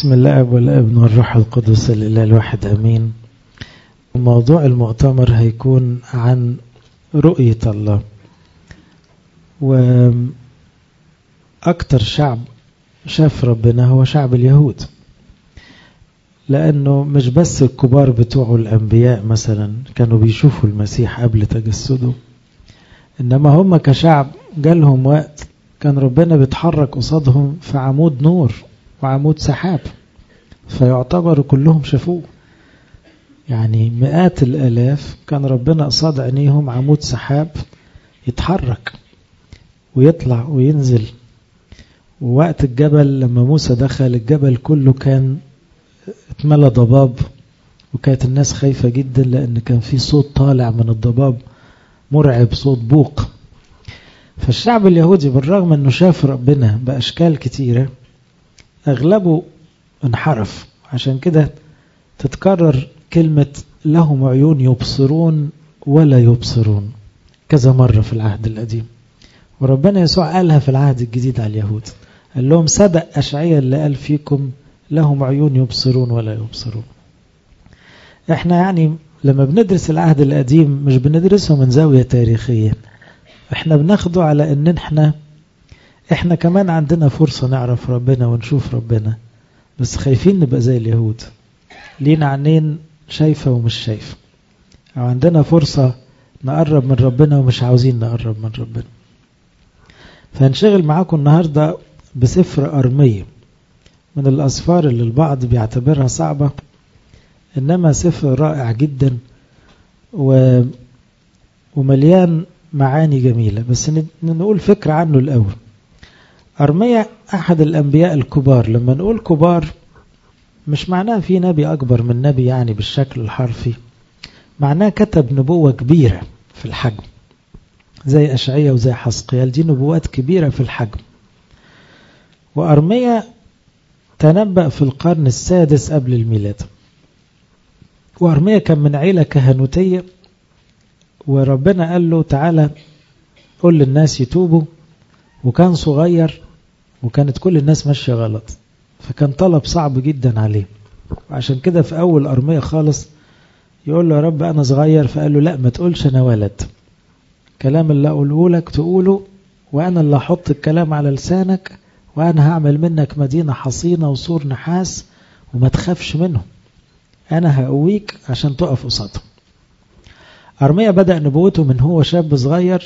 بسم الله والابن والروح القدس الإله الواحد أمين موضوع المؤتمر هيكون عن رؤية الله وأكتر شعب شاف ربنا هو شعب اليهود لأنه مش بس الكبار بتوعه الأنبياء مثلا كانوا بيشوفوا المسيح قبل تجسده إنما هم كشعب جالهم وقت كان ربنا بيتحرك قصادهم في عمود نور وعمود سحاب فيعتبروا كلهم شافوه يعني مئات الآلاف كان ربنا قصاد عينيهم عمود سحاب يتحرك ويطلع وينزل ووقت الجبل لما موسى دخل الجبل كله كان اتملى ضباب وكانت الناس خايفة جدا لأن كان في صوت طالع من الضباب مرعب صوت بوق فالشعب اليهودي بالرغم أنه شاف ربنا بأشكال كتيرة أغلبه انحرف عشان كده تتكرر كلمة لهم عيون يبصرون ولا يبصرون كذا مرة في العهد القديم وربنا يسوع قالها في العهد الجديد على اليهود قال لهم صدق أشعية اللي قال فيكم لهم عيون يبصرون ولا يبصرون احنا يعني لما بندرس العهد القديم مش بندرسه من زاوية تاريخية احنا بناخده على ان احنا احنا كمان عندنا فرصة نعرف ربنا ونشوف ربنا بس خايفين نبقى زي اليهود لينا عينين شايفة ومش شايفة أو عندنا فرصة نقرب من ربنا ومش عاوزين نقرب من ربنا فهنشغل معاكم النهاردة بسفر أرمية من الأسفار اللي البعض بيعتبرها صعبة إنما سفر رائع جدا و... ومليان معاني جميلة بس نقول فكرة عنه الأول أرمية أحد الأنبياء الكبار لما نقول كبار مش معناه في نبي أكبر من نبي يعني بالشكل الحرفي معناه كتب نبوة كبيرة في الحجم زي أشعية وزي حسقيال دي نبوات كبيرة في الحجم وأرمية تنبأ في القرن السادس قبل الميلاد وأرمية كان من عيلة كهنوتية وربنا قال له تعالى قل للناس يتوبوا وكان صغير وكانت كل الناس ماشية غلط فكان طلب صعب جدا عليه وعشان كده في أول أرمية خالص يقول له يا رب أنا صغير فقال له لا ما تقولش أنا ولد كلام اللي أقوله لك تقوله وأنا اللي أحط الكلام على لسانك وأنا هعمل منك مدينة حصينة وسور نحاس وما تخافش منهم أنا هقويك عشان تقف قصادهم أرمية بدأ نبوته من هو شاب صغير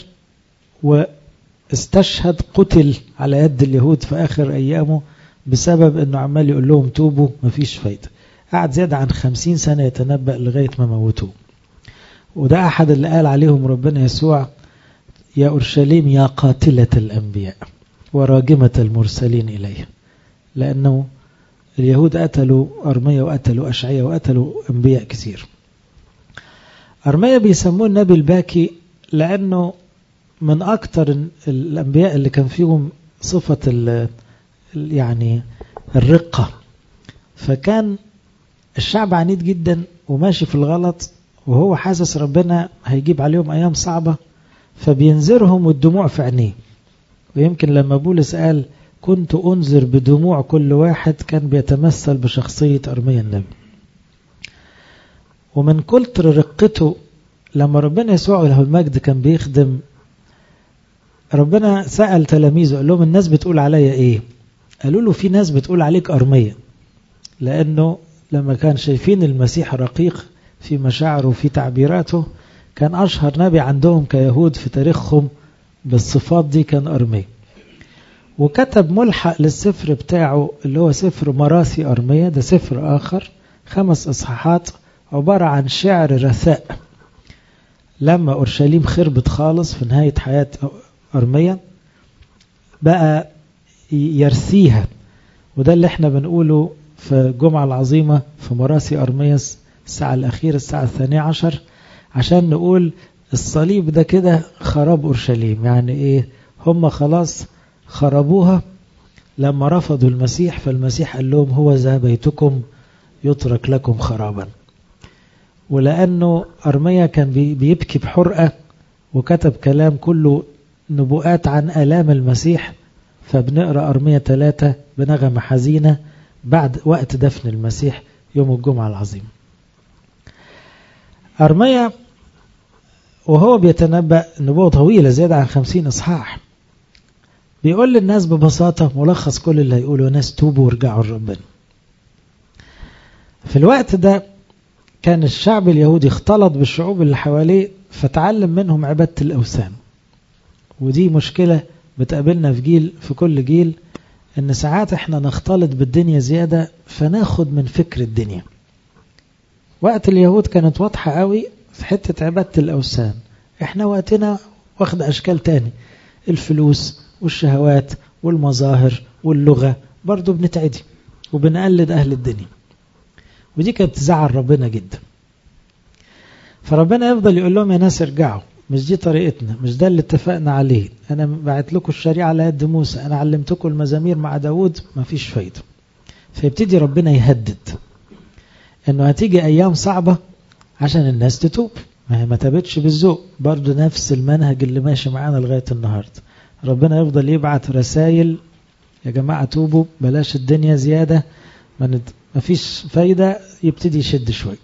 واستشهد قتل على يد اليهود في آخر أيامه بسبب أنه عمال يقول لهم توبوا مفيش فايدة قعد زيادة عن خمسين سنة يتنبأ لغاية ما موتوه وده أحد اللي قال عليهم ربنا يسوع يا أورشليم يا قاتلة الأنبياء وراجمة المرسلين إليه لأنه اليهود قتلوا أرمية وقتلوا أشعية وقتلوا أنبياء كثير أرمية بيسموه النبي الباكي لأنه من أكتر الأنبياء اللي كان فيهم صفة ال يعني الرقة فكان الشعب عنيد جدا وماشي في الغلط وهو حاسس ربنا هيجيب عليهم أيام صعبة فبينذرهم والدموع في عينيه ويمكن لما بولس قال كنت أنذر بدموع كل واحد كان بيتمثل بشخصية أرميا النبي ومن كتر رقته لما ربنا يسوع له المجد كان بيخدم ربنا سأل تلاميذه قال لهم الناس بتقول عليا ايه قالوا له في ناس بتقول عليك أرمية لأنه لما كان شايفين المسيح رقيق في مشاعره وفي تعبيراته كان أشهر نبي عندهم كيهود في تاريخهم بالصفات دي كان أرمية وكتب ملحق للسفر بتاعه اللي هو سفر مراثي أرمية ده سفر آخر خمس إصحاحات عبارة عن شعر رثاء لما أورشليم خربت خالص في نهاية حياة أرمية بقى يرثيها وده اللي احنا بنقوله في الجمعة العظيمة في مراسي أرميس الساعة الأخيرة الساعة الثانية عشر عشان نقول الصليب ده كده خراب أورشليم يعني إيه هم خلاص خربوها لما رفضوا المسيح فالمسيح قال لهم هو ذا بيتكم يترك لكم خرابا ولأنه أرميا كان بيبكي بحرقة وكتب كلام كله نبوءات عن آلام المسيح فبنقرأ أرمية ثلاثة بنغمة حزينة بعد وقت دفن المسيح يوم الجمعة العظيم أرميا وهو بيتنبأ نبوة طويلة زيادة عن خمسين إصحاح بيقول للناس ببساطة ملخص كل اللي هيقوله ناس توبوا وارجعوا لربنا في الوقت ده كان الشعب اليهودي اختلط بالشعوب اللي حواليه فتعلم منهم عبادة الأوثان ودي مشكلة بتقابلنا في جيل في كل جيل ان ساعات احنا نختلط بالدنيا زيادة فناخد من فكر الدنيا وقت اليهود كانت واضحة قوي في حتة عبادة الأوثان احنا وقتنا واخد أشكال تاني الفلوس والشهوات والمظاهر واللغة برضو بنتعدي وبنقلد أهل الدنيا ودي كانت تزعل ربنا جدا فربنا يفضل يقول لهم يا ناس ارجعوا مش دي طريقتنا مش ده اللي اتفقنا عليه انا بعت لكم الشريعة على يد موسى انا علمتكم المزامير مع داود مفيش فايدة فيبتدي ربنا يهدد انه هتيجي ايام صعبة عشان الناس تتوب ما هي ما تابتش بالذوق برضه نفس المنهج اللي ماشي معانا لغاية النهاردة ربنا يفضل يبعت رسائل يا جماعة توبوا بلاش الدنيا زيادة ما فيش فايدة يبتدي يشد شوي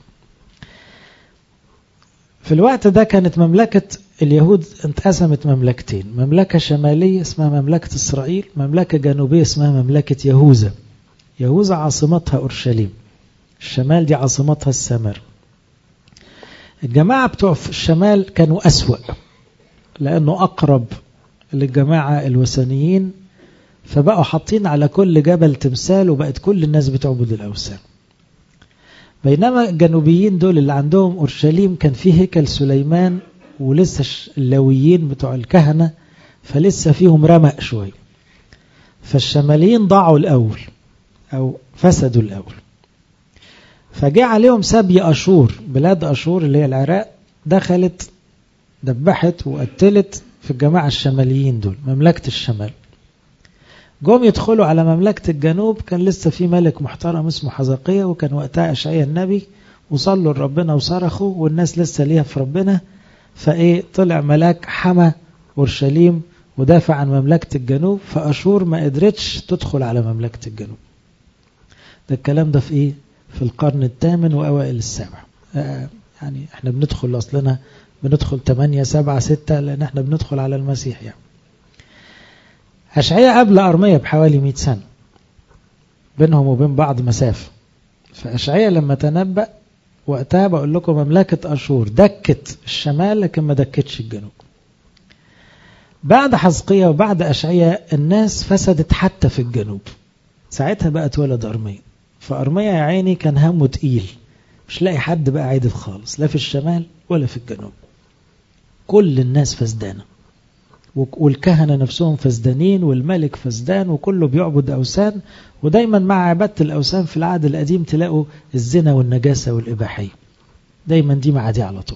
في الوقت ده كانت مملكة اليهود انتقسمت مملكتين مملكة شمالية اسمها مملكة إسرائيل مملكة جنوبية اسمها مملكة يهوذا يهوذا عاصمتها أورشليم الشمال دي عاصمتها السامر الجماعة بتوع في الشمال كانوا أسوأ لأنه أقرب للجماعة الوثنيين فبقوا حاطين على كل جبل تمثال وبقت كل الناس بتعبد الأوثان بينما الجنوبيين دول اللي عندهم أورشليم كان فيه هيكل سليمان ولسه اللاويين بتوع الكهنة فلسه فيهم رمق شوية فالشماليين ضاعوا الأول أو فسدوا الأول فجاء عليهم سبي أشور بلاد أشور اللي هي العراق دخلت دبحت وقتلت في الجماعة الشماليين دول مملكة الشمال جم يدخلوا على مملكة الجنوب كان لسه في ملك محترم اسمه حزقية وكان وقتها أشعيا النبي وصلوا لربنا وصرخوا والناس لسه ليها في ربنا فإيه طلع ملاك حمى أورشليم ودافع عن مملكة الجنوب فأشور ما قدرتش تدخل على مملكة الجنوب ده الكلام ده في إيه في القرن الثامن وأوائل السابع آه يعني احنا بندخل أصلنا بندخل 8 7 6 لأن احنا بندخل على المسيح يعني أشعية قبل أرمية بحوالي 100 سنة بينهم وبين بعض مسافة فأشعية لما تنبأ وقتها بقول لكم مملكة أشور دكت الشمال لكن ما دكتش الجنوب بعد حزقية وبعد أشعية الناس فسدت حتى في الجنوب ساعتها بقى اتولد أرمية فأرمية يا عيني كان همه تقيل مش لاقي حد بقى عادل خالص لا في الشمال ولا في الجنوب كل الناس فسدانه والكهنة نفسهم فسدانين والملك فسدان وكله بيعبد أوثان ودايما مع عبادة الأوثان في العهد القديم تلاقوا الزنا والنجاسة والإباحية دايما دي مع دي على طول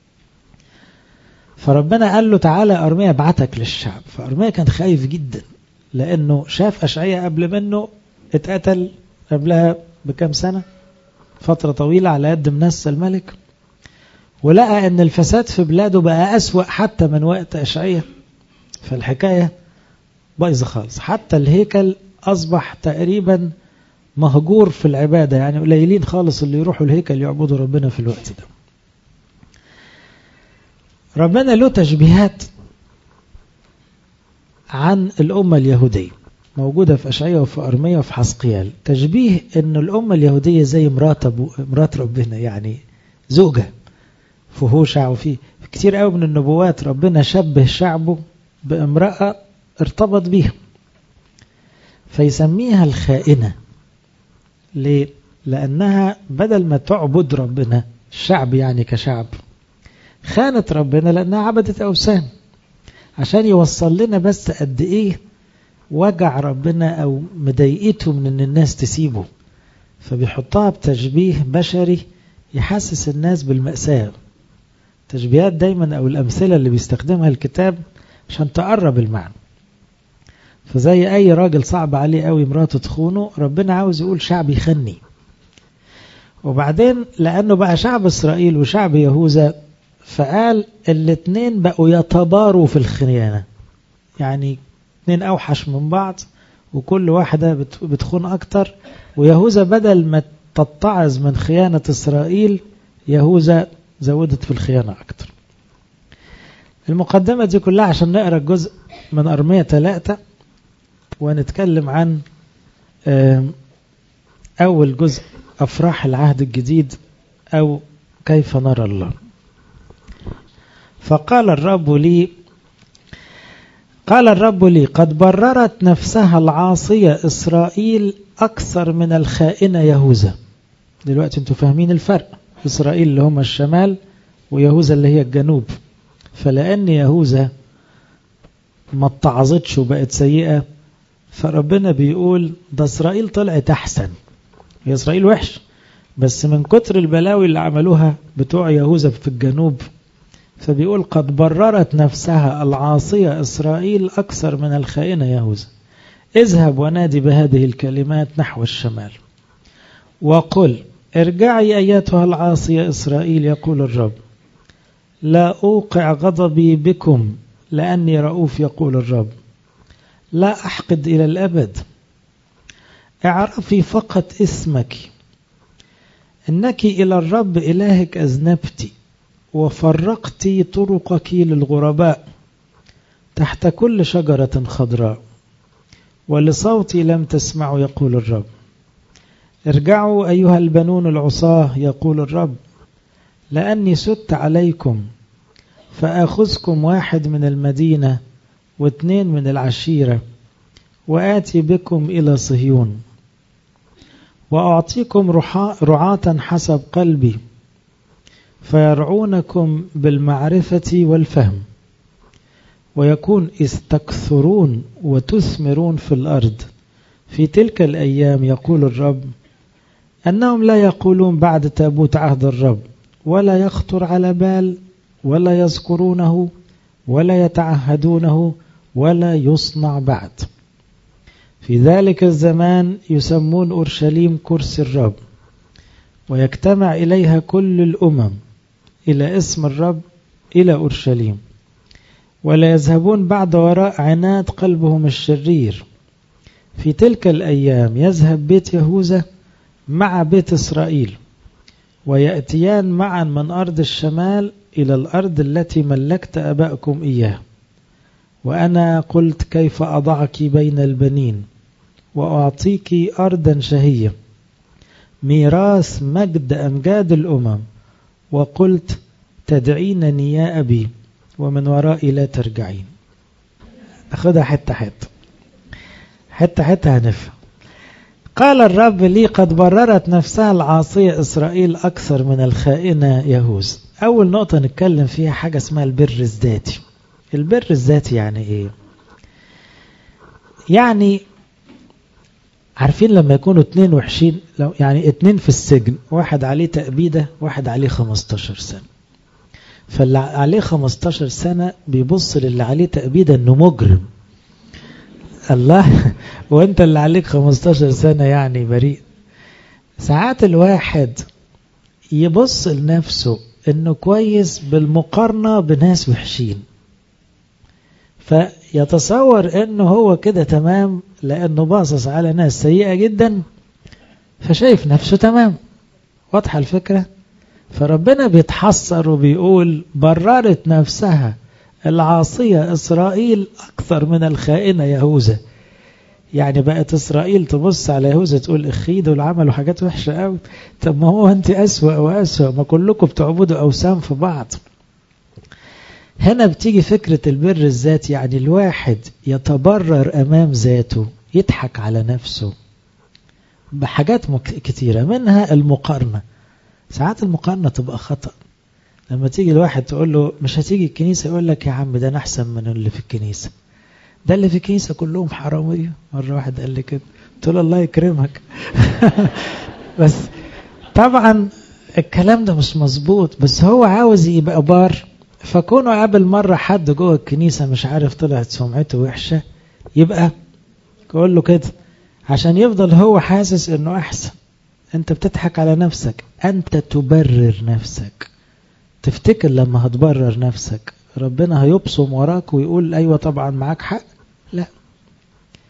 فربنا قال له تعالى أرميا ابعتك للشعب فأرميا كان خايف جدا لأنه شاف أشعية قبل منه اتقتل قبلها بكم سنة فترة طويلة على يد منسى الملك ولقى أن الفساد في بلاده بقى أسوأ حتى من وقت أشعية فالحكاية بايظة خالص حتى الهيكل أصبح تقريبا مهجور في العبادة يعني قليلين خالص اللي يروحوا الهيكل يعبدوا ربنا في الوقت ده ربنا له تشبيهات عن الأمة اليهودية موجودة في أشعية وفي أرمية وفي حسقيال تشبيه أن الأمة اليهودية زي مرات, أبو مرات ربنا يعني زوجة في هوشع وفي كتير قوي من النبوات ربنا شبه شعبه بامرأة ارتبط بيها فيسميها الخائنة ليه؟ لأنها بدل ما تعبد ربنا الشعب يعني كشعب خانت ربنا لأنها عبدت أوثان عشان يوصل لنا بس قد إيه وجع ربنا أو مضايقته من إن الناس تسيبه فبيحطها بتشبيه بشري يحسس الناس بالمأساة تشبيهات دايما أو الأمثلة اللي بيستخدمها الكتاب عشان تقرب المعنى فزي أي راجل صعب عليه قوي مراته تخونه ربنا عاوز يقول شعب يخني وبعدين لأنه بقى شعب إسرائيل وشعب يهوذا فقال الاثنين بقوا يتباروا في الخيانة يعني اثنين أوحش من بعض وكل واحدة بتخون أكتر ويهوذا بدل ما تتعظ من خيانة إسرائيل يهوذا زودت في الخيانة أكتر المقدمة دي كلها عشان نقرأ الجزء من أرمية ثلاثة ونتكلم عن أول جزء أفراح العهد الجديد أو كيف نرى الله فقال الرب لي قال الرب لي قد بررت نفسها العاصية إسرائيل أكثر من الخائنة يهوذا دلوقتي انتوا فاهمين الفرق إسرائيل اللي هم الشمال ويهوذا اللي هي الجنوب فلأن يهوذا ما اتعظتش وبقت سيئة فربنا بيقول ده إسرائيل طلعت أحسن هي إسرائيل وحش بس من كتر البلاوي اللي عملوها بتوع يهوذا في الجنوب فبيقول قد بررت نفسها العاصية إسرائيل أكثر من الخائنة يهوذا اذهب ونادي بهذه الكلمات نحو الشمال وقل ارجعي أيتها العاصية إسرائيل يقول الرب لا أوقع غضبي بكم لأني رؤوف يقول الرب لا أحقد إلى الأبد اعرفي فقط اسمك إنك إلى الرب إلهك أذنبت وفرقت طرقك للغرباء تحت كل شجرة خضراء ولصوتي لم تسمعوا يقول الرب ارجعوا أيها البنون العصاة يقول الرب لأني سدت عليكم فآخذكم واحد من المدينة واثنين من العشيرة وآتي بكم إلى صهيون وأعطيكم رعاة حسب قلبي فيرعونكم بالمعرفة والفهم ويكون استكثرون وتثمرون في الأرض في تلك الأيام يقول الرب أنهم لا يقولون بعد تابوت عهد الرب ولا يخطر على بال ولا يذكرونه ولا يتعهدونه ولا يصنع بعد في ذلك الزمان يسمون أورشليم كرسي الرب ويجتمع إليها كل الأمم إلى اسم الرب إلى أورشليم ولا يذهبون بعد وراء عناد قلبهم الشرير في تلك الأيام يذهب بيت يهوذا مع بيت إسرائيل ويأتيان معا من أرض الشمال إلى الأرض التي ملكت أبائكم إياه وأنا قلت كيف أضعك بين البنين وأعطيك أرضا شهية ميراث مجد أمجاد الأمم وقلت تدعينني يا أبي ومن ورائي لا ترجعين أخذها حتة حتة حتة حتة هنفهم قال الرب لي قد بررت نفسها العاصية إسرائيل أكثر من الخائنة يهوذا أول نقطة نتكلم فيها حاجة اسمها البر الذاتي البر الذاتي يعني إيه يعني عارفين لما يكونوا اتنين وحشين لو يعني اتنين في السجن واحد عليه تأبيدة واحد عليه 15 سنة فاللي عليه 15 سنة بيبص للي عليه تأبيدة انه مجرم الله وانت اللي عليك 15 سنة يعني بريء ساعات الواحد يبص لنفسه انه كويس بالمقارنة بناس وحشين فيتصور انه هو كده تمام لانه باصص على ناس سيئة جدا فشايف نفسه تمام واضحة الفكرة فربنا بيتحسر وبيقول بررت نفسها العاصية إسرائيل أكثر من الخائنة يهوذا يعني بقت إسرائيل تبص على يهوذا تقول إخي دول عملوا حاجات وحشة قوي طب ما هو أنت أسوأ وأسوأ ما كلكم بتعبدوا أوثان في بعض هنا بتيجي فكرة البر الذات يعني الواحد يتبرر أمام ذاته يضحك على نفسه بحاجات كتيرة منها المقارنة ساعات المقارنة تبقى خطأ لما تيجي الواحد تقول له مش هتيجي الكنيسة يقول لك يا عم ده أنا أحسن من اللي في الكنيسة ده اللي في الكنيسة كلهم حرامية مرة واحد قال لي كده قلت له الله يكرمك بس طبعا الكلام ده مش مظبوط بس هو عاوز يبقى بار فكونه قابل مرة حد جوه الكنيسة مش عارف طلعت سمعته وحشة يبقى يقول له كده عشان يفضل هو حاسس انه احسن انت بتضحك على نفسك انت تبرر نفسك تفتكر لما هتبرر نفسك ربنا هيبصم وراك ويقول ايوه طبعا معاك حق لا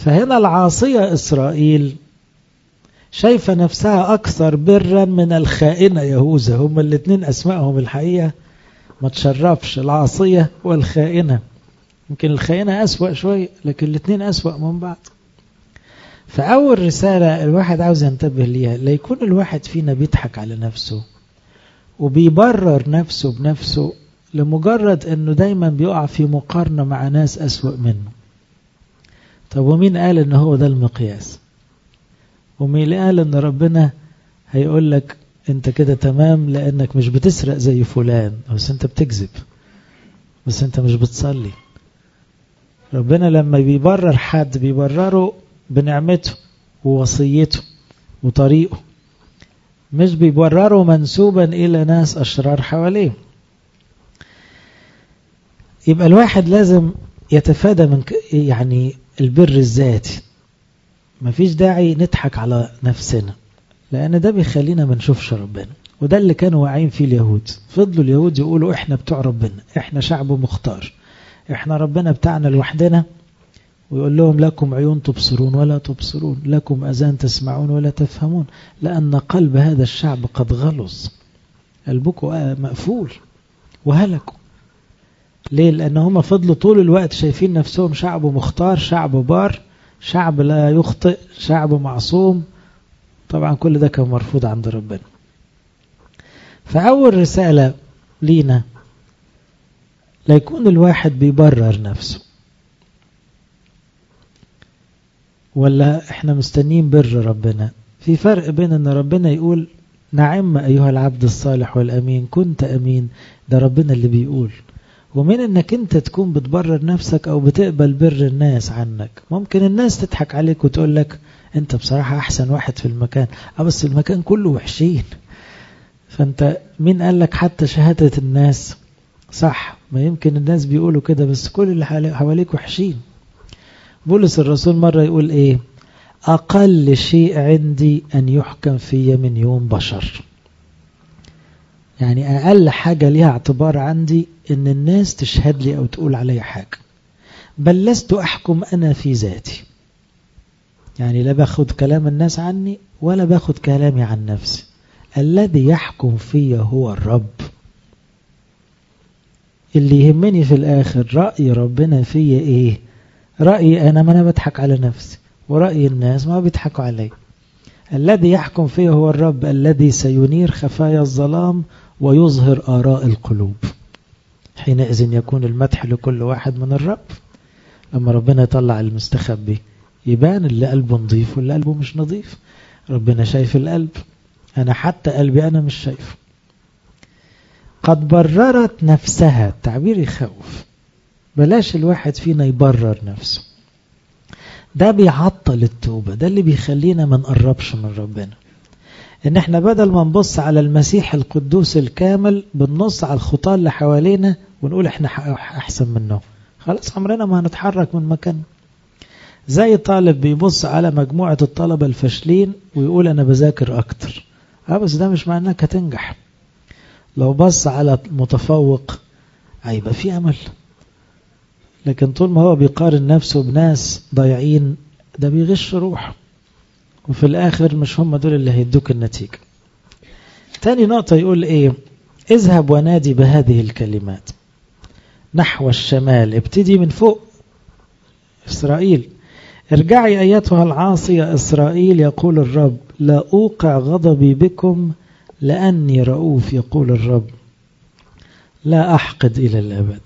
فهنا العاصية إسرائيل شايفة نفسها أكثر برا من الخائنة يهوذا هما الاثنين أسمائهم الحقيقة ما تشرفش العاصية والخائنة يمكن الخائنة أسوأ شوي لكن الاثنين أسوأ من بعض فأول رسالة الواحد عاوز ينتبه ليها لا يكون الواحد فينا بيضحك على نفسه وبيبرر نفسه بنفسه لمجرد انه دايما بيقع في مقارنة مع ناس أسوأ منه طب ومين قال ان هو ده المقياس ومين قال ان ربنا هيقول لك انت كده تمام لانك مش بتسرق زي فلان بس انت بتكذب بس انت مش بتصلي ربنا لما بيبرر حد بيبرره بنعمته ووصيته وطريقه مش بيبرره منسوبا الى ناس اشرار حواليه يبقى الواحد لازم يتفادى من يعني البر الذاتي مفيش داعي نضحك على نفسنا لأن ده بيخلينا ما نشوفش ربنا وده اللي كانوا واعيين فيه اليهود فضلوا اليهود يقولوا احنا بتوع ربنا احنا شعب مختار احنا ربنا بتاعنا لوحدنا ويقول لهم لكم عيون تبصرون ولا تبصرون لكم أذان تسمعون ولا تفهمون لأن قلب هذا الشعب قد غلظ قلبكم مقفول وهلكوا ليه لأن هم فضلوا طول الوقت شايفين نفسهم شعب مختار شعب بار شعب لا يخطئ شعب معصوم طبعا كل ده كان مرفوض عند ربنا فأول رسالة لينا لا يكون الواحد بيبرر نفسه ولا احنا مستنين بر ربنا في فرق بين ان ربنا يقول نعم ايها العبد الصالح والامين كنت امين ده ربنا اللي بيقول ومن انك انت تكون بتبرر نفسك او بتقبل بر الناس عنك ممكن الناس تضحك عليك وتقول لك انت بصراحة احسن واحد في المكان اه بس المكان كله وحشين فانت مين قال لك حتى شهادة الناس صح ما يمكن الناس بيقولوا كده بس كل اللي حواليك وحشين بولس الرسول مرة يقول ايه اقل شيء عندي ان يحكم في من يوم بشر يعني اقل حاجة ليها اعتبار عندي ان الناس تشهد لي او تقول علي حاجة بل لست احكم انا في ذاتي يعني لا باخد كلام الناس عني ولا باخد كلامي عن نفسي الذي يحكم في هو الرب اللي يهمني في الاخر رأي ربنا فيا ايه رأيي انا ما انا بضحك على نفسي ورأي الناس ما بيضحكوا علي الذي يحكم فيه هو الرب الذي سينير خفايا الظلام ويظهر آراء القلوب حينئذ يكون المدح لكل واحد من الرب لما ربنا يطلع المستخبي يبان اللي قلبه نظيف واللي قلبه مش نظيف ربنا شايف القلب أنا حتى قلبي أنا مش شايفه قد بررت نفسها تعبير يخوف بلاش الواحد فينا يبرر نفسه ده بيعطل التوبة ده اللي بيخلينا ما نقربش من ربنا ان احنا بدل ما نبص على المسيح القدوس الكامل بنبص على الخطاة اللي حوالينا ونقول احنا احسن منه خلاص عمرنا ما هنتحرك من مكان زي طالب بيبص على مجموعة الطلبة الفاشلين ويقول انا بذاكر اكتر اه بس ده مش معناه انك هتنجح لو بص على متفوق هيبقى في امل لكن طول ما هو بيقارن نفسه بناس ضايعين ده بيغش روحه وفي الآخر مش هم دول اللي هيدوك النتيجة تاني نقطة يقول ايه اذهب ونادي بهذه الكلمات نحو الشمال ابتدي من فوق إسرائيل ارجعي أيتها العاصية إسرائيل يقول الرب لا أوقع غضبي بكم لأني رؤوف يقول الرب لا أحقد إلى الأبد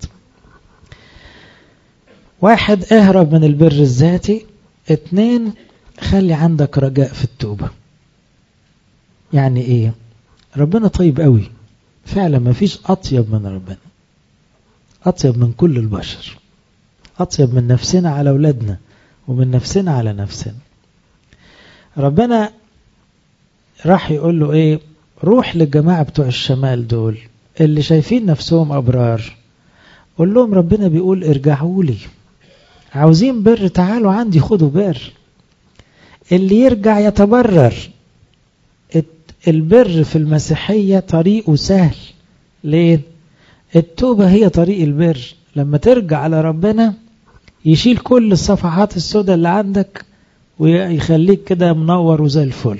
واحد اهرب من البر الذاتي اتنين خلي عندك رجاء في التوبة يعني ايه ربنا طيب قوي فعلا ما فيش اطيب من ربنا اطيب من كل البشر اطيب من نفسنا على اولادنا ومن نفسنا على نفسنا ربنا راح يقول له ايه روح للجماعة بتوع الشمال دول اللي شايفين نفسهم ابرار قول لهم ربنا بيقول ارجعوا لي عاوزين بر تعالوا عندي خدوا بر اللي يرجع يتبرر البر في المسيحية طريقه سهل ليه التوبة هي طريق البر لما ترجع على ربنا يشيل كل الصفحات السوداء اللي عندك ويخليك كده منور وزي الفل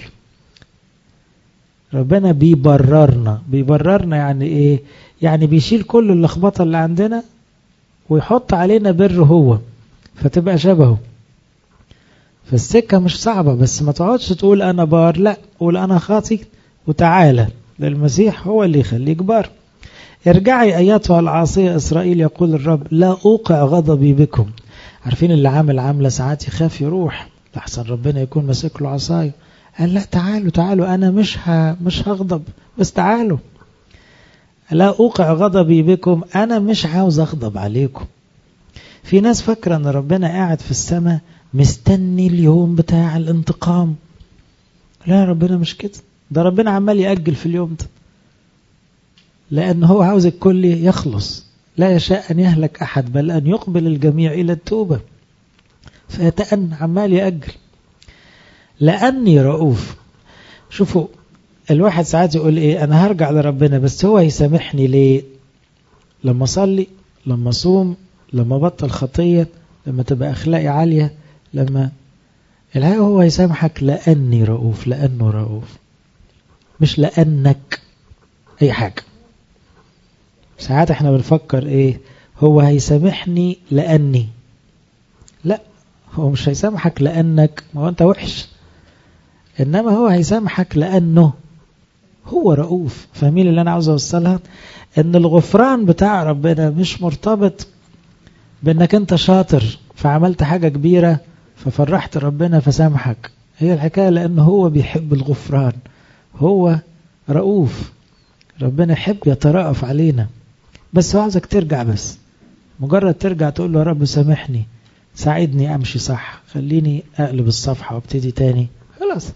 ربنا بيبررنا بيبررنا يعني ايه يعني بيشيل كل اللخبطه اللي عندنا ويحط علينا بر هو فتبقى شبهه فالسكة مش صعبة بس ما تقعدش تقول أنا بار لا قول أنا خاطي وتعالى للمسيح هو اللي يخليك بار ارجعي أياتها العاصية إسرائيل يقول الرب لا أوقع غضبي بكم عارفين اللي عامل عاملة ساعات يخاف يروح لحسن ربنا يكون ماسك له عصايه قال لا تعالوا تعالوا أنا مش ه... مش هغضب بس تعالوا لا أوقع غضبي بكم أنا مش عاوز أغضب عليكم في ناس فاكرة أن ربنا قاعد في السماء مستني اليوم بتاع الانتقام لا ربنا مش كده ده ربنا عمال يأجل في اليوم ده لأن هو عاوز الكل يخلص لا يشاء أن يهلك أحد بل أن يقبل الجميع إلى التوبة فيتأن عمال يأجل لأني رؤوف شوفوا الواحد ساعات يقول إيه أنا هرجع لربنا بس هو يسامحني ليه لما أصلي لما أصوم لما بطل خطية لما تبقى أخلاقي عالية لما الحقيقة هو يسامحك لأني رؤوف لأنه رؤوف مش لأنك أي حاجة ساعات احنا بنفكر ايه هو هيسامحني لأني لا هو مش هيسامحك لأنك ما هو أنت وحش إنما هو هيسامحك لأنه هو رؤوف فاهمين اللي أنا عاوز أوصلها إن الغفران بتاع ربنا مش مرتبط بإنك أنت شاطر فعملت حاجة كبيرة ففرحت ربنا فسامحك هي الحكاية لأنه هو بيحب الغفران هو رؤوف ربنا يحب يترأف علينا بس هو عاوزك ترجع بس مجرد ترجع تقول له يا رب سامحني ساعدني أمشي صح خليني أقلب الصفحة وابتدي تاني خلاص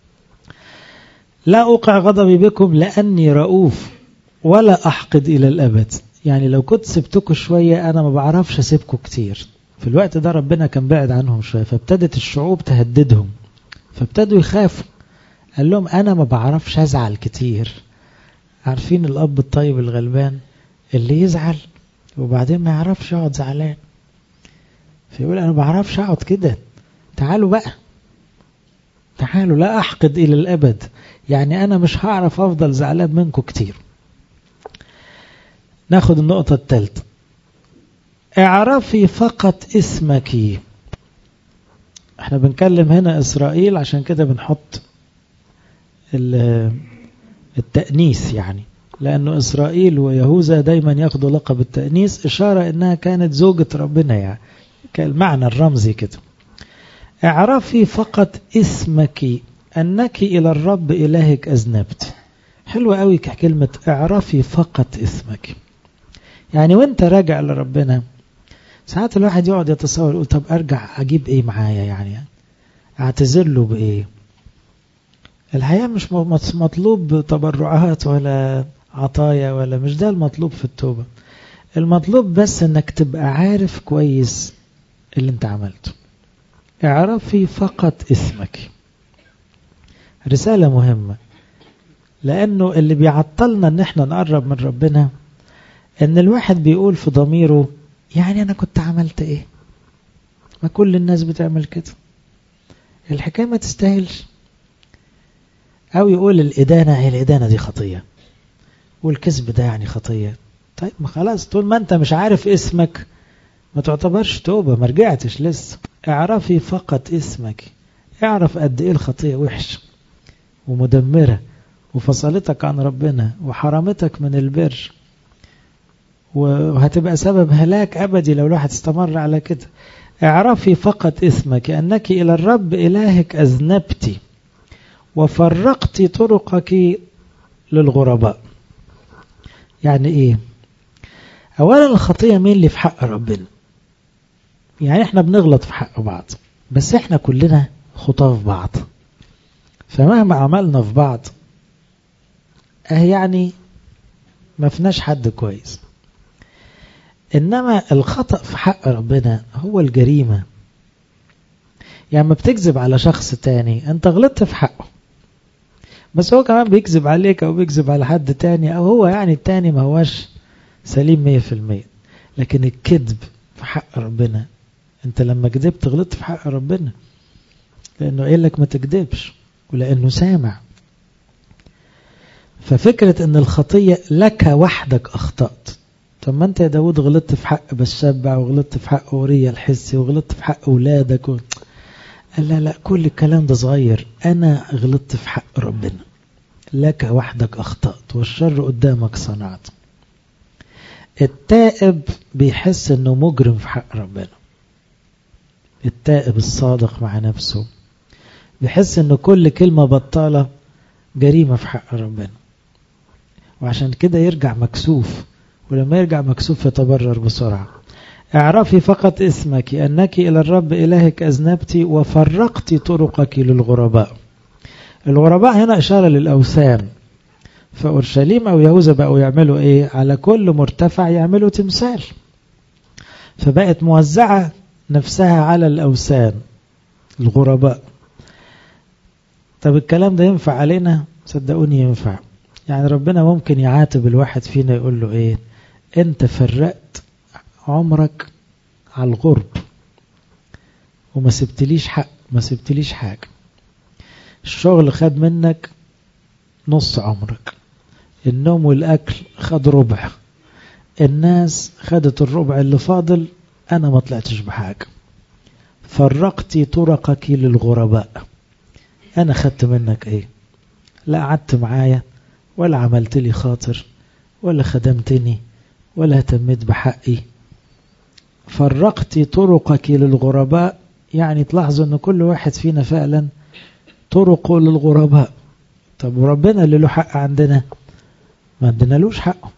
لا أوقع غضبي بكم لأني رؤوف ولا أحقد إلى الأبد يعني لو كنت سبتكم شوية أنا ما بعرفش أسيبكم كتير في الوقت ده ربنا كان بعد عنهم شوية فابتدت الشعوب تهددهم فابتدوا يخافوا قال لهم أنا ما بعرفش أزعل كتير عارفين الأب الطيب الغلبان اللي يزعل وبعدين ما يعرفش يقعد زعلان فيقول أنا ما بعرفش أقعد كده تعالوا بقى تعالوا لا أحقد إلى الأبد يعني أنا مش هعرف أفضل زعلان منكم كتير ناخد النقطة الثالثة اعرفي فقط اسمك احنا بنكلم هنا إسرائيل عشان كده بنحط التأنيس يعني لأنه إسرائيل ويهوذا دايما ياخدوا لقب التأنيس إشارة إنها كانت زوجة ربنا يعني كالمعنى الرمزي كده اعرفي فقط اسمك أنك إلى الرب إلهك أذنبت حلوة قوي كلمة اعرفي فقط اسمك يعني وانت راجع لربنا ساعات الواحد يقعد يتصور يقول طب ارجع اجيب ايه معايا يعني اعتذر له بايه الحقيقة مش مطلوب تبرعات ولا عطايا ولا مش ده المطلوب في التوبة المطلوب بس انك تبقى عارف كويس اللي انت عملته اعرفي فقط اسمك رسالة مهمة لأنه اللي بيعطلنا ان احنا نقرب من ربنا ان الواحد بيقول في ضميره يعني انا كنت عملت ايه ما كل الناس بتعمل كده الحكاية ما تستاهلش او يقول الادانة هي الادانة دي خطية والكذب ده يعني خطية طيب ما خلاص طول ما انت مش عارف اسمك ما تعتبرش توبة ما رجعتش لسه اعرفي فقط اسمك اعرف قد ايه الخطية وحش ومدمرة وفصلتك عن ربنا وحرمتك من البر وهتبقى سبب هلاك أبدي لو الواحد استمر على كده اعرفي فقط اسمك أنك إلى الرب إلهك أذنبت وفرقت طرقك للغرباء يعني إيه أولا الخطية مين اللي في حق ربنا يعني احنا بنغلط في حق بعض بس احنا كلنا خطاه في بعض فمهما عملنا في بعض اه يعني ما فيناش حد كويس إنما الخطأ في حق ربنا هو الجريمة يعني ما بتكذب على شخص تاني أنت غلطت في حقه بس هو كمان بيكذب عليك أو بيكذب على حد تاني أو هو يعني التاني ما هوش سليم مية في المية لكن الكذب في حق ربنا انت لما كذبت غلطت في حق ربنا لانه قال لك ما تكذبش ولانه سامع ففكرة ان الخطية لك وحدك اخطأت طب ما انت يا داود غلطت في حق بشبع وغلطت في حق اوريا الحسي وغلطت في حق اولادك و... قال لا لا كل الكلام ده صغير انا غلطت في حق ربنا لك وحدك اخطأت والشر قدامك صنعت التائب بيحس انه مجرم في حق ربنا التائب الصادق مع نفسه بيحس انه كل كلمة بطالة جريمة في حق ربنا وعشان كده يرجع مكسوف ولما يرجع مكسوف يتبرر بسرعة اعرفي فقط اسمك أنك إلى الرب إلهك أذنبت وفرقت طرقك للغرباء الغرباء هنا إشارة للأوثان فأورشليم أو يهوذا بقوا يعملوا إيه على كل مرتفع يعملوا تمثال فبقت موزعة نفسها على الأوثان الغرباء طب الكلام ده ينفع علينا صدقوني ينفع يعني ربنا ممكن يعاتب الواحد فينا يقول له ايه انت فرقت عمرك على الغرب وما سبتليش حق ما سبتليش حاجة الشغل خد منك نص عمرك النوم والأكل خد ربع الناس خدت الربع اللي فاضل أنا ما طلعتش بحاجة فرقتي طرقك للغرباء أنا خدت منك إيه لا قعدت معايا ولا عملت لي خاطر ولا خدمتني ولا اهتميت بحقي فرقت طرقك للغرباء يعني تلاحظوا ان كل واحد فينا فعلا طرقه للغرباء طب وربنا اللي له حق عندنا ما عندنالوش حقه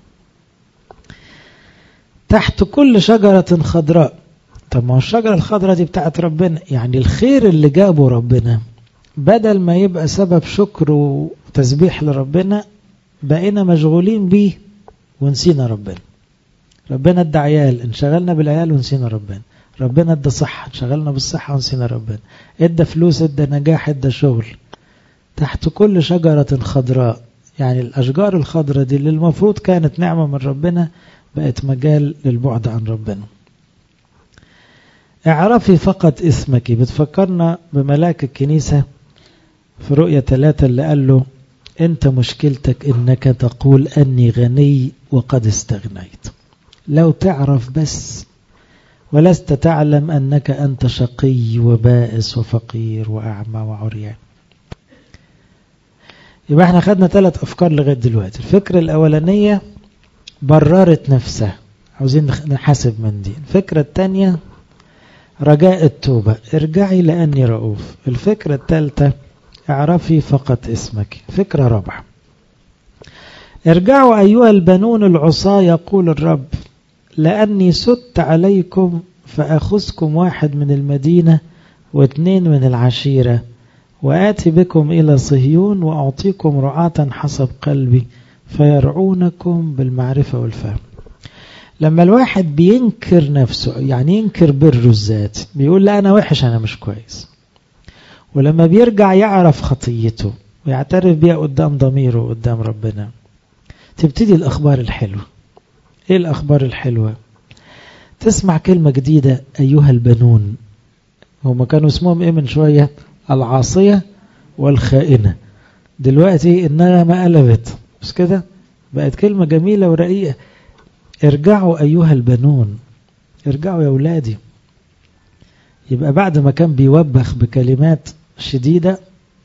تحت كل شجرة خضراء طب ما هو الشجرة الخضراء دي بتاعت ربنا يعني الخير اللي جابه ربنا بدل ما يبقى سبب شكر وتسبيح لربنا بقينا مشغولين بيه ونسينا ربنا ربنا ادى عيال انشغلنا بالعيال ونسينا ربنا ربنا ادى صحة انشغلنا بالصحة ونسينا ربنا ادى فلوس ادى نجاح ادى شغل تحت كل شجرة خضراء يعني الأشجار الخضراء دي اللي المفروض كانت نعمة من ربنا بقت مجال للبعد عن ربنا اعرفي فقط اسمك بتفكرنا بملاك الكنيسة في رؤية ثلاثة اللي قال له انت مشكلتك انك تقول اني غني وقد استغنيت لو تعرف بس ولست تعلم انك انت شقي وبائس وفقير واعمى وعريان يبقى احنا خدنا ثلاث افكار لغايه دلوقتي الفكره الاولانيه بررت نفسها عاوزين نحاسب من دي الفكره الثانيه رجاء التوبه ارجعي لاني رؤوف الفكره الثالثه اعرفي فقط اسمك فكرة رابعة ارجعوا أيها البنون العصاة يقول الرب لأني سدت عليكم فأخذكم واحد من المدينة واثنين من العشيرة وآتي بكم إلى صهيون وأعطيكم رعاة حسب قلبي فيرعونكم بالمعرفة والفهم لما الواحد بينكر نفسه يعني ينكر بره الذات بيقول لا أنا وحش أنا مش كويس ولما بيرجع يعرف خطيته ويعترف بيها قدام ضميره وقدام ربنا تبتدي الأخبار الحلوة إيه الأخبار الحلوة تسمع كلمة جديدة أيها البنون هما كانوا اسمهم إيه من شوية العاصية والخائنة دلوقتي إنها ما قلبت مش كده بقت كلمة جميلة ورقيقة ارجعوا أيها البنون ارجعوا يا أولادي يبقى بعد ما كان بيوبخ بكلمات شديدة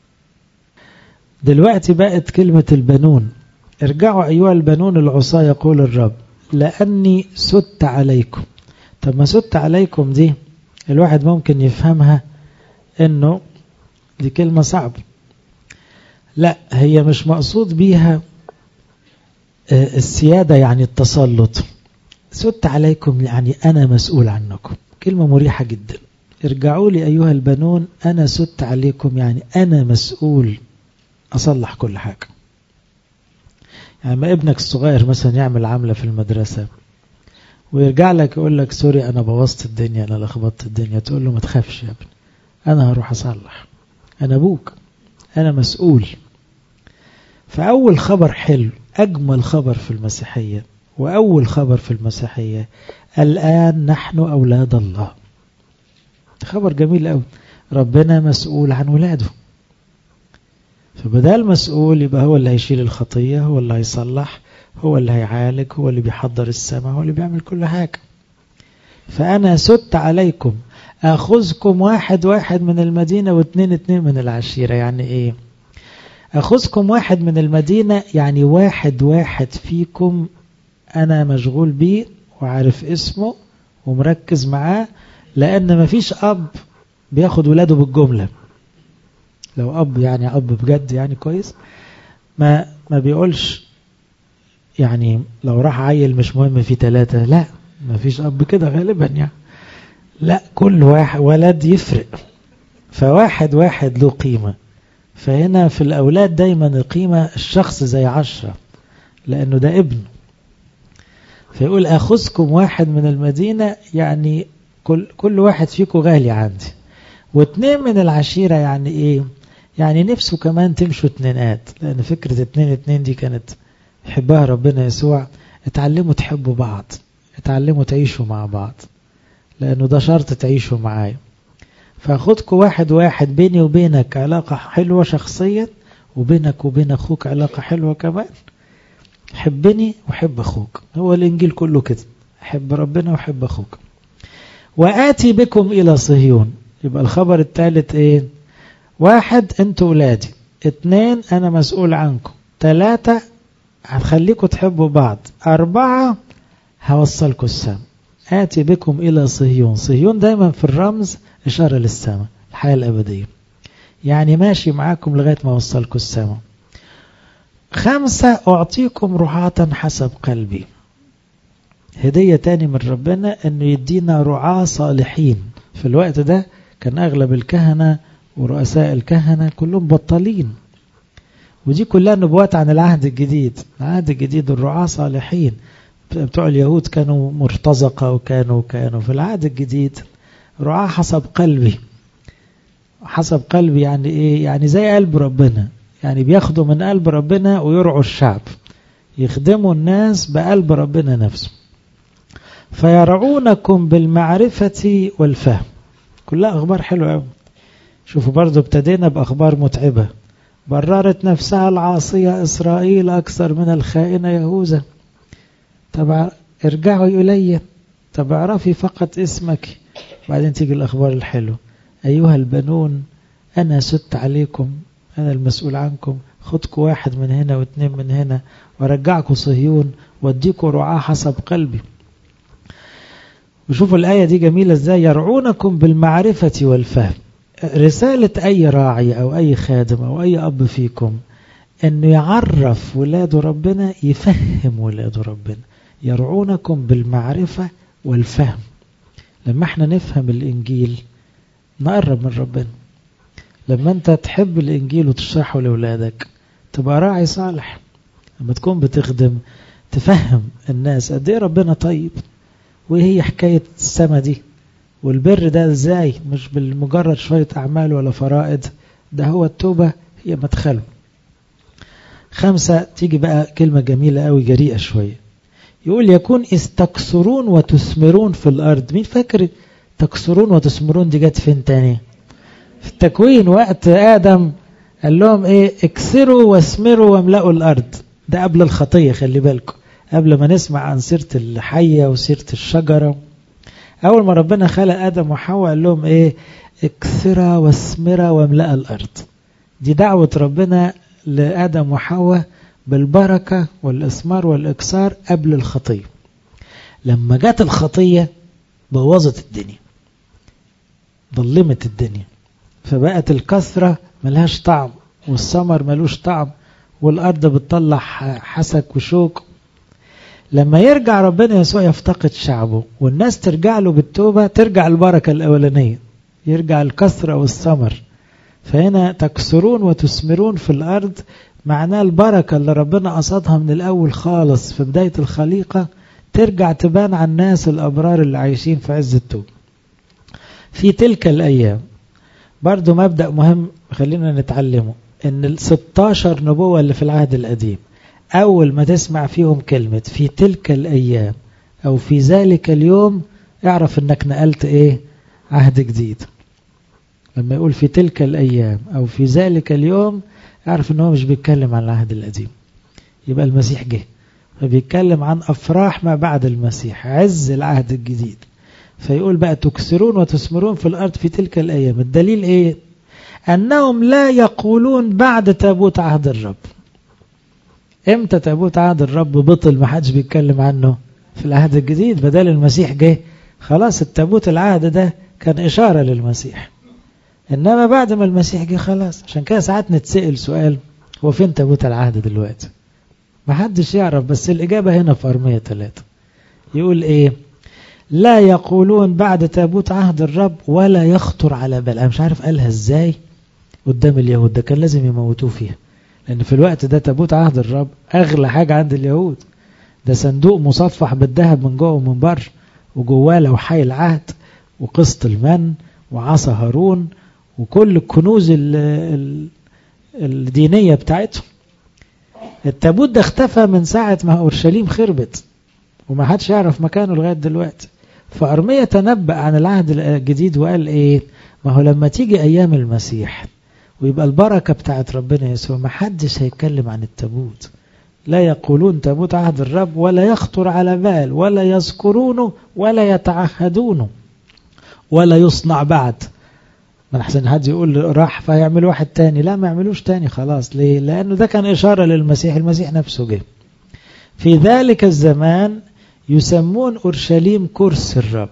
دلوقتي بقت كلمة البنون ارجعوا أيها البنون العصاة يقول الرب لأني سدت عليكم طب ما سدت عليكم دي الواحد ممكن يفهمها انه دي كلمة صعبة لا هي مش مقصود بيها السيادة يعني التسلط سدت عليكم يعني أنا مسؤول عنكم كلمة مريحة جدا ارجعوا لي أيها البنون أنا سدت عليكم يعني أنا مسؤول أصلح كل حاجة يعني ما ابنك الصغير مثلا يعمل عملة في المدرسة ويرجع لك يقول لك سوري أنا بوظت الدنيا أنا لخبطت الدنيا تقول له ما تخافش يا ابني أنا هروح أصلح أنا أبوك أنا مسؤول فأول خبر حلو أجمل خبر في المسيحية وأول خبر في المسيحية الآن نحن أولاد الله خبر جميل قوي ربنا مسؤول عن ولاده فبدال مسؤول يبقى هو اللي هيشيل الخطية هو اللي هيصلح هو اللي هيعالج هو اللي بيحضر السماء هو اللي بيعمل كل حاجة فأنا سدت عليكم أخذكم واحد واحد من المدينة واثنين اثنين من العشيرة يعني إيه أخذكم واحد من المدينة يعني واحد واحد فيكم أنا مشغول بيه وعارف اسمه ومركز معاه لأن مفيش أب بياخد ولاده بالجملة لو أب يعني أب بجد يعني كويس ما ما بيقولش يعني لو راح عيل مش مهم في ثلاثة لا ما فيش أب كده غالبا يعني لا كل واحد ولد يفرق فواحد واحد له قيمة فهنا في الأولاد دايما القيمة الشخص زي عشرة لأنه ده ابن فيقول أخذكم واحد من المدينة يعني كل, كل واحد فيكم غالي عندي واثنين من العشيرة يعني ايه يعني نفسه كمان تمشوا اتنينات لأن فكرة اتنين اتنين دي كانت يحبها ربنا يسوع اتعلموا تحبوا بعض اتعلموا تعيشوا مع بعض لأنه ده شرط تعيشوا معايا فأخدكم واحد واحد بيني وبينك علاقة حلوة شخصيا وبينك وبين أخوك علاقة حلوة كمان حبني وحب أخوك هو الإنجيل كله كده حب ربنا وحب أخوك وآتي بكم إلى صهيون يبقى الخبر الثالث إيه واحد أنتوا ولادي اتنين أنا مسؤول عنكم ثلاثة هتخليكم تحبوا بعض أربعة هوصلكم السماء آتي بكم إلى صهيون صهيون دايما في الرمز إشارة للسماء الحياة الأبدية يعني ماشي معاكم لغاية ما أوصلكم السماء خمسة أعطيكم رعاة حسب قلبي هدية تاني من ربنا أنه يدينا رعاة صالحين في الوقت ده كان أغلب الكهنة ورؤساء الكهنة كلهم بطالين ودي كلها نبوات عن العهد الجديد العهد الجديد الرعاة صالحين بتوع اليهود كانوا مرتزقة وكانوا كانوا في العهد الجديد رعاة حسب قلبي حسب قلبي يعني ايه يعني زي قلب ربنا يعني بياخدوا من قلب ربنا ويرعوا الشعب يخدموا الناس بقلب ربنا نفسه فيرعونكم بالمعرفة والفهم كلها أخبار حلوة قوي شوفوا برضو ابتدينا بأخبار متعبة بررت نفسها العاصية إسرائيل أكثر من الخائنة يهوذا طب ارجعوا إلي طب اعرفي فقط اسمك بعدين تيجي الأخبار الحلوة أيها البنون أنا سدت عليكم أنا المسؤول عنكم خدكم واحد من هنا واثنين من هنا ورجعكم صهيون واديكم رعاة حسب قلبي وشوفوا الآية دي جميلة ازاي يرعونكم بالمعرفة والفهم رسالة أي راعي أو أي خادم أو أي أب فيكم أنه يعرف ولاده ربنا يفهم ولاده ربنا يرعونكم بالمعرفة والفهم لما احنا نفهم الإنجيل نقرب من ربنا لما انت تحب الإنجيل وتشرحه لأولادك تبقى راعي صالح لما تكون بتخدم تفهم الناس قد ايه ربنا طيب وايه هي حكاية السما دي والبر ده ازاي مش بالمجرد شوية أعمال ولا فرائض ده هو التوبة هي مدخله خمسة تيجي بقى كلمة جميلة قوي جريئة شوية يقول يكون استكثرون وتثمرون في الأرض مين فاكر تكثرون وتثمرون دي جت فين تاني في التكوين وقت آدم قال لهم ايه اكثروا واثمروا واملأوا الأرض ده قبل الخطية خلي بالكم قبل ما نسمع عن سيرة الحية وسيرة الشجرة أول ما ربنا خلق آدم وحواء قال لهم إيه اكثرا واثمرا واملأ الأرض دي دعوة ربنا لآدم وحواء بالبركة والإثمار والإكسار قبل الخطية لما جت الخطية بوظت الدنيا ظلمت الدنيا فبقت الكثرة ملهاش طعم والثمر ملوش طعم والأرض بتطلع حسك وشوك لما يرجع ربنا يسوع يفتقد شعبه والناس ترجع له بالتوبة ترجع البركة الأولانية يرجع الكثرة والثمر فهنا تكسرون وتثمرون في الأرض معناه البركة اللي ربنا قصدها من الأول خالص في بداية الخليقة ترجع تبان على الناس الأبرار اللي عايشين في عز التوبة في تلك الأيام برضو مبدأ مهم خلينا نتعلمه ان ال 16 نبوة اللي في العهد القديم أول ما تسمع فيهم كلمة في تلك الأيام أو في ذلك اليوم اعرف انك نقلت ايه عهد جديد لما يقول في تلك الأيام أو في ذلك اليوم اعرف ان هو مش بيتكلم عن العهد القديم يبقى المسيح جه فبيتكلم عن أفراح ما بعد المسيح عز العهد الجديد فيقول بقى تكسرون وتثمرون في الأرض في تلك الأيام الدليل إيه أنهم لا يقولون بعد تابوت عهد الرب امتى تابوت عهد الرب بطل ما حدش بيتكلم عنه في العهد الجديد بدل المسيح جه خلاص التابوت العهد ده كان إشارة للمسيح إنما بعد ما المسيح جه خلاص عشان كده ساعات نتسأل سؤال هو فين تابوت العهد دلوقتي ما حدش يعرف بس الإجابة هنا في أرمية ثلاثة يقول إيه لا يقولون بعد تابوت عهد الرب ولا يخطر على بال أنا مش عارف قالها إزاي قدام اليهود ده كان لازم يموتوه فيها لأن في الوقت ده تابوت عهد الرب أغلى حاجة عند اليهود ده صندوق مصفح بالذهب من جوه ومن بره وجواه لوحي العهد وقسط المن وعصا هارون وكل الكنوز ال ال الدينية بتاعتهم التابوت ده اختفى من ساعة ما أورشليم خربت وما حدش يعرف مكانه لغاية دلوقتي فأرمية تنبأ عن العهد الجديد وقال إيه ما هو لما تيجي أيام المسيح ويبقى البركة بتاعت ربنا يسوع ما حدش هيتكلم عن التابوت لا يقولون تابوت عهد الرب ولا يخطر على بال ولا يذكرونه ولا يتعهدونه ولا يصنع بعد ما احسن حد يقول راح فيعمل واحد تاني لا ما يعملوش تاني خلاص ليه لانه ده كان اشاره للمسيح المسيح نفسه جه في ذلك الزمان يسمون اورشليم كرسي الرب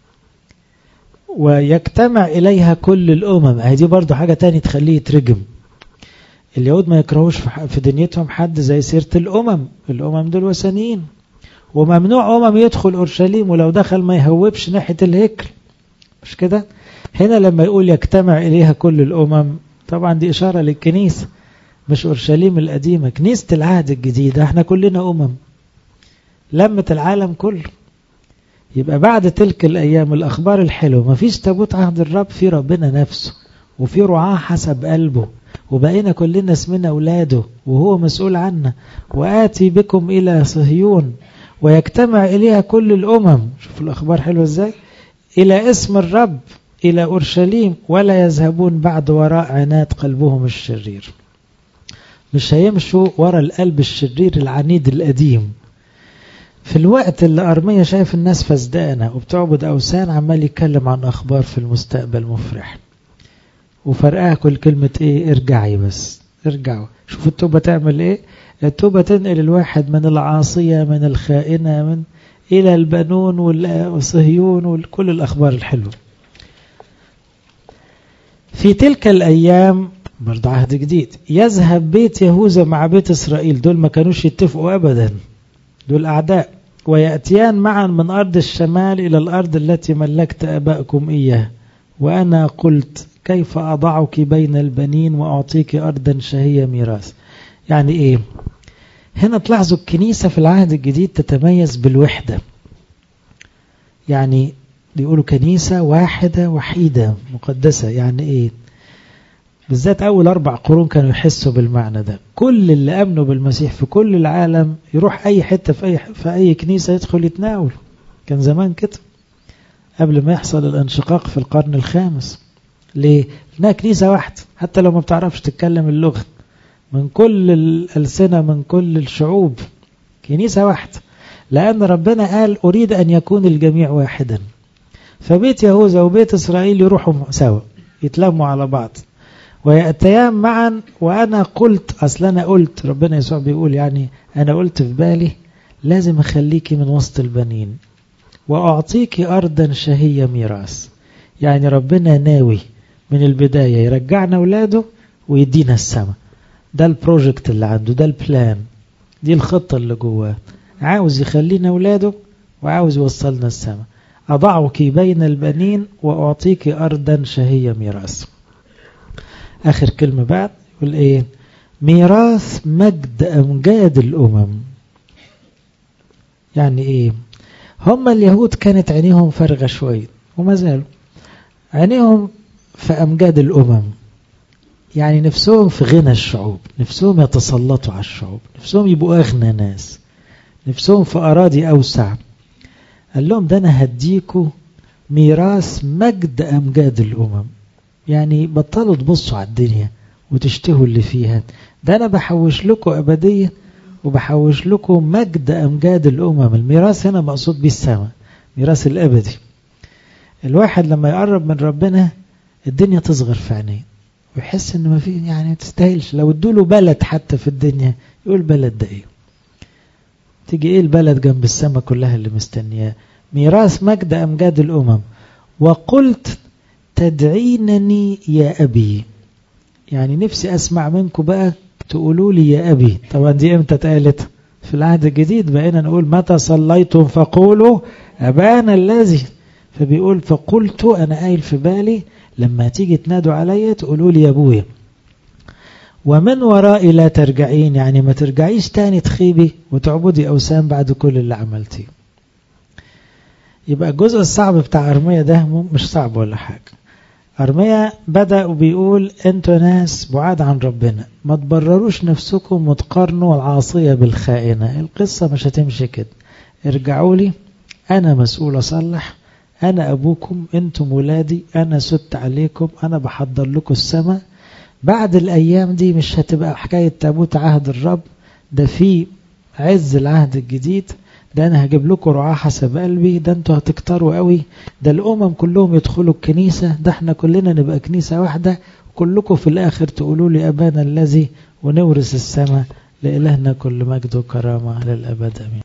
ويجتمع اليها كل الامم هذه برضو حاجه تاني تخليه يترجم اليهود ما يكرهوش في دنيتهم حد زي سيره الامم الامم دول وثنيين وممنوع امم يدخل اورشليم ولو دخل ما يهوبش ناحيه الهيكل مش كده هنا لما يقول يجتمع إليها كل الأمم طبعا دي إشارة للكنيسة مش أورشليم القديمة كنيسة العهد الجديد احنا كلنا أمم لمة العالم كله يبقى بعد تلك الأيام الأخبار الحلوة مفيش تابوت عهد الرب في ربنا نفسه وفي رعاة حسب قلبه وبقينا كلنا اسمنا أولاده وهو مسؤول عنا وآتي بكم إلى صهيون ويجتمع إليها كل الأمم شوف الأخبار حلوة إزاي إلى اسم الرب إلى أورشليم ولا يذهبون بعد وراء عناد قلبهم الشرير مش هيمشوا وراء القلب الشرير العنيد القديم في الوقت اللي أرمية شايف الناس فزدانة وبتعبد أوثان عمال يتكلم عن أخبار في المستقبل مفرح وفرقها كل كلمة إيه ارجعي بس ارجعوا شوفوا التوبة تعمل إيه التوبة تنقل الواحد من العاصية من الخائنة من إلى البنون والصهيون وكل الأخبار الحلوة في تلك الأيام برضه عهد جديد يذهب بيت يهوذا مع بيت إسرائيل دول ما كانوش يتفقوا أبدا دول أعداء ويأتيان معا من أرض الشمال إلى الأرض التي ملكت أبائكم إياها وأنا قلت كيف أضعك بين البنين وأعطيك أرضا شهية ميراث يعني إيه هنا تلاحظوا الكنيسة في العهد الجديد تتميز بالوحدة يعني بيقولوا كنيسة واحدة وحيدة مقدسة يعني ايه بالذات اول اربع قرون كانوا يحسوا بالمعنى ده كل اللي امنوا بالمسيح في كل العالم يروح اي حتة في اي, في اي كنيسة يدخل يتناول كان زمان كده قبل ما يحصل الانشقاق في القرن الخامس ليه؟ لأنها كنيسة واحدة حتى لو ما بتعرفش تتكلم اللغة من كل الألسنة من كل الشعوب كنيسة واحدة لأن ربنا قال أريد أن يكون الجميع واحدا فبيت يهوذا وبيت إسرائيل يروحوا سوا يتلموا على بعض ويأتيان معا وأنا قلت أصل أنا قلت ربنا يسوع بيقول يعني أنا قلت في بالي لازم أخليكي من وسط البنين وأعطيك أرضا شهية ميراث يعني ربنا ناوي من البداية يرجعنا أولاده ويدينا السماء ده البروجكت اللي عنده ده البلان دي الخطة اللي جواه عاوز يخلينا أولاده وعاوز يوصلنا السماء أضعك بين البنين وأعطيك أرضا شهية ميراث آخر كلمة بعد يقول إيه ميراث مجد أمجاد الأمم يعني إيه هم اليهود كانت عينيهم فارغة شوية وما زالوا عينيهم في أمجاد الأمم يعني نفسهم في غنى الشعوب نفسهم يتسلطوا على الشعوب نفسهم يبقوا أغنى ناس نفسهم في أراضي أوسع قال لهم ده أنا هديكوا ميراث مجد أمجاد الأمم يعني بطلوا تبصوا على الدنيا وتشتهوا اللي فيها ده أنا بحوش لكم أبدية وبحوش لكم مجد أمجاد الأمم الميراث هنا مقصود بيه السماء ميراث الأبدي الواحد لما يقرب من ربنا الدنيا تصغر في عينيه ويحس ان ما في يعني ما تستاهلش لو ادوله بلد حتى في الدنيا يقول بلد ده ايه تيجي ايه البلد جنب السماء كلها اللي مستنياه ميراث مجد امجاد الامم وقلت تدعينني يا ابي يعني نفسي اسمع منكم بقى تقولوا لي يا ابي طبعا دي امتى اتقالت في العهد الجديد بقينا نقول متى صليتم فقولوا ابانا الذي فبيقول فقلت انا قايل في بالي لما تيجي تنادوا عليا تقولوا لي يا ابويا ومن ورائي لا ترجعين يعني ما ترجعيش تاني تخيبي وتعبدي أوثان بعد كل اللي عملتيه يبقى الجزء الصعب بتاع أرمية ده مش صعب ولا حاجة أرمية بدأ وبيقول أنتوا ناس بعاد عن ربنا ما تبرروش نفسكم وتقارنوا العاصية بالخائنة القصة مش هتمشي كده ارجعوا لي أنا مسؤول أصلح أنا أبوكم أنتم ولادي أنا سدت عليكم أنا بحضر لكم السماء بعد الأيام دي مش هتبقى حكاية تابوت عهد الرب ده في عز العهد الجديد ده أنا هجيب لكم رعاة حسب قلبي ده أنتوا هتكتروا قوي ده الأمم كلهم يدخلوا الكنيسة ده احنا كلنا نبقى كنيسة واحدة كلكم في الآخر تقولوا لي أبانا الذي ونورث السماء لإلهنا كل مجد وكرامة للأبد أمين